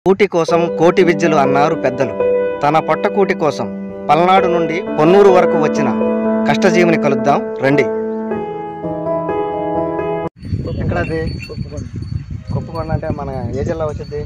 కూటి కోసం కోటి విద్యలు అన్నారు పెద్దలు తన పొట్టకూటి కోసం పల్నాడు నుండి పొన్నూరు వరకు వచ్చిన కష్టజీవిని కలుద్దాం రండి ఎక్కడది కుప్పకొండ అంటే మన ఏ జిల్లా వచ్చింది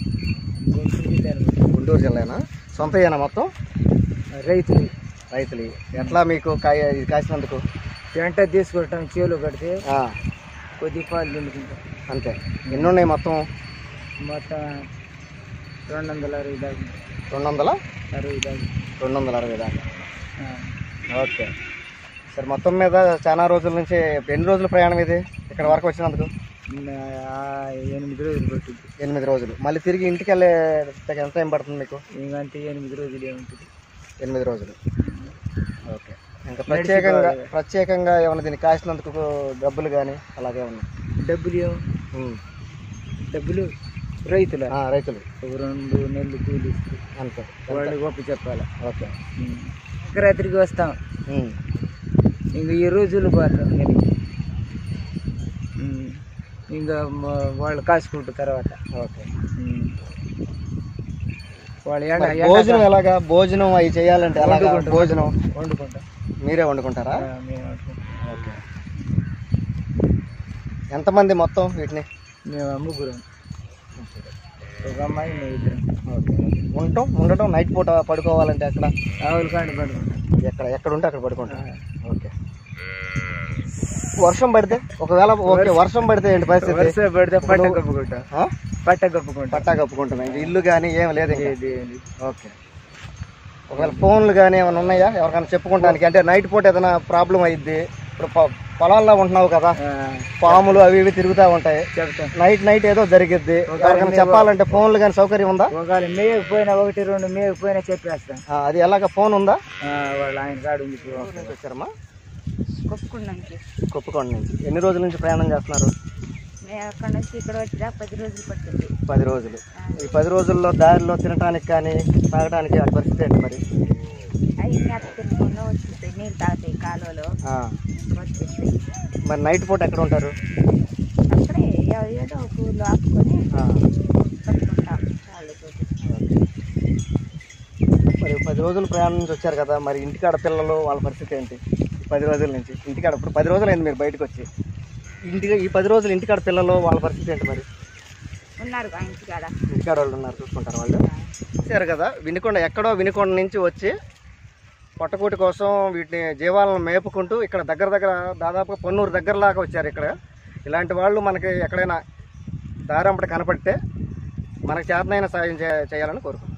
గుంటూరు జిల్లానా సొంత ఏనా మొత్తం రైతులు రైతులు ఎట్లా మీకు కాయ ఇది కాసినందుకు పెంట తీసుకుంటాం చేలు కడితే ఆ, కొద్ది పాలు దిండుకుంటాం అంతే ఎన్ని ఉన్నాయి మొత్తం మొత్తం రెండు వందల అరవై దాకా రెండు వందల అరవై దాకా రెండు వందల అరవై దాకా ఆ. ఓకే సరే మొత్తం మీద చాలా రోజుల నుంచి ఎన్ని రోజుల ప్రయాణం ఇది ఇక్కడ వరకు వచ్చినందుకు ఆ ఎనిమిది రోజులు పట్టింది ఎనిమిది రోజులు మళ్ళీ తిరిగి ఇంటికి వెళ్ళే ఎంత టైం పడుతుంది మీకు ఇంకంతే ఎనిమిది రోజులు ఏముంటుంది ఎనిమిది రోజులు ఓకే ఇంకా ప్రత్యేకంగా ప్రత్యేకంగా ఏమైనా దీన్ని కాసినందుకు డబ్బులు కానీ అలాగే ఉన్నాయి డబ్బులు ఏం డబ్బులు రైతుల ఆ, రైతులు ఒక రెండు నెలలు కూలి ఇస్తారు. అంతే వాళ్ళు గొప్ప చెప్పాలి ఓకే రాత్రికి వస్తాం ఉమ్. ఇంక ఈ రోజులు పోతాం నేను ఇంకా మ- వాళ్ళు కాసుకుంటారు తర్వాత ఓకే ఉమ్. వాళ్ళు ఎండ మరి భోజనం ఎలాగా భోజనం అవి చేయాలంటే ఎలాగా వండుకుంటాం. భోజనం వండుకుంటాం మీరే వండుకుంటారా ఆ, మేము వండుకుంటాం ఓకే ఎంతమంది మొత్తం వీటిని మేము ముగ్గురం ఒక అమ్మాయి మేము ఇద్దరం ఓకే ఉండటం ఉండటం నైట్ పూట పడుకోవాలంటే ఎక్కడ ఆవులు కాండి పడుకుంటాం ఎక్కడ ఎక్కడ ఉంటే అక్కడ పడుకుంటాం ఓకే వర్షం పడితే ఒకవేళ ఓకే వర్షం పడితే ఏంటి పరిస్థితి వరుస పడితే పట్ట కప్పుకుంటాం ఆ? పట్ట కప్పుకుంటాం పట్టా కప్పుకుంటున్నాం ఇంక ఇల్లు కానీ ఏం లేదు ఇంకా ఏది ఏది. ఓకే ఒకవేళ ఫోన్లు కానీ ఏమైనా ఉన్నాయా ఎవరికైనా చెప్పుకోవడానికి అంటే నైట్ పూట ఏదైనా ప్రాబ్లం అయ్యిద్ది ఇప్పుడు పొ- పొలాల్లో ఉంటున్నావు కదా ఆ, పాములు అవి ఇవి తిరుగుతూ ఉంటాయి చెప్తాం నైట్ నైట్ ఏదో జరిగిద్ది ఎవరికైనా చెప్పాలంటే ఫోన్లు కానీ సౌకర్యం ఉందా ఒకవేళ మేయకపోయినా ఒకటి రెండు మేయకపోయినా చెప్పేస్తాం ఆ, అది ఎలాగ ఫోన్ ఉందా ఆ, వాళ్ళు ఆయన కాడు ఉంది ఇప్పుడు. నుంచి వచ్చారమ్మా కొప్పుకున్నానికి కుప్పకొండ నుంచి ఎన్ని రోజుల నుంచి ప్రయాణం చేస్తున్నారు మేము అక్కడ నుంచి ఇక్కడ వచ్చినా పది రోజులు పట్టింది పది రోజులు ఈ పది రోజుల్లో దారిలో తినడానికి కానీ తాగడానికి ఆ పరిస్థితి ఏంటి మరి అవి మేత తినకుండా వచ్చేస్తాయి నీళ్ళు తాగుతాయి కాలువలో ఆ, వచ్చేస్తాయి మరి నైట్ పూట ఎక్కడ ఉంటారు అక్కడే ఏ- ఏదో ఒక ఊళ్ళో ఆపుకొని ఆ, పట్టుకుంటాం వాళ్ళతో మరి పది రోజులు ప్రయాణం నుంచి వచ్చారు కదా మరి ఇంటికాడ పిల్లలు వాళ్ళ పరిస్థితి ఏంటి ఈ పది రోజుల నుంచి ఇంటికాడ ఇప్పుడు పది రోజులు అయింది మీరు బయటకు వచ్చి ఇంటికి ఈ పది రోజులు ఇంటికాడ పిల్లలు వాళ్ళ పరిస్థితి ఏంటి మరి ఉన్నారు ఆ ఇంటికాడ ఇంటికాడ వాళ్ళు ఉన్నారు చూసుకుంటారు వాళ్ళు చూశారు కదా వినుకొండ ఎక్కడో వినుకొండ నుంచి వచ్చి పొట్టకూటి కోసం వీటిని జీవాలను మేపుకుంటూ ఇక్కడ దగ్గర దగ్గర దాదాపుగా పొన్నూరు దగ్గరలాగా వచ్చారు ఇక్కడ ఇలాంటి వాళ్ళు మనకి ఎక్కడైనా దారంపట కనపడితే మనకు చేతనైన సాయం చే- చేయాలని కోరుకుంటున్నాం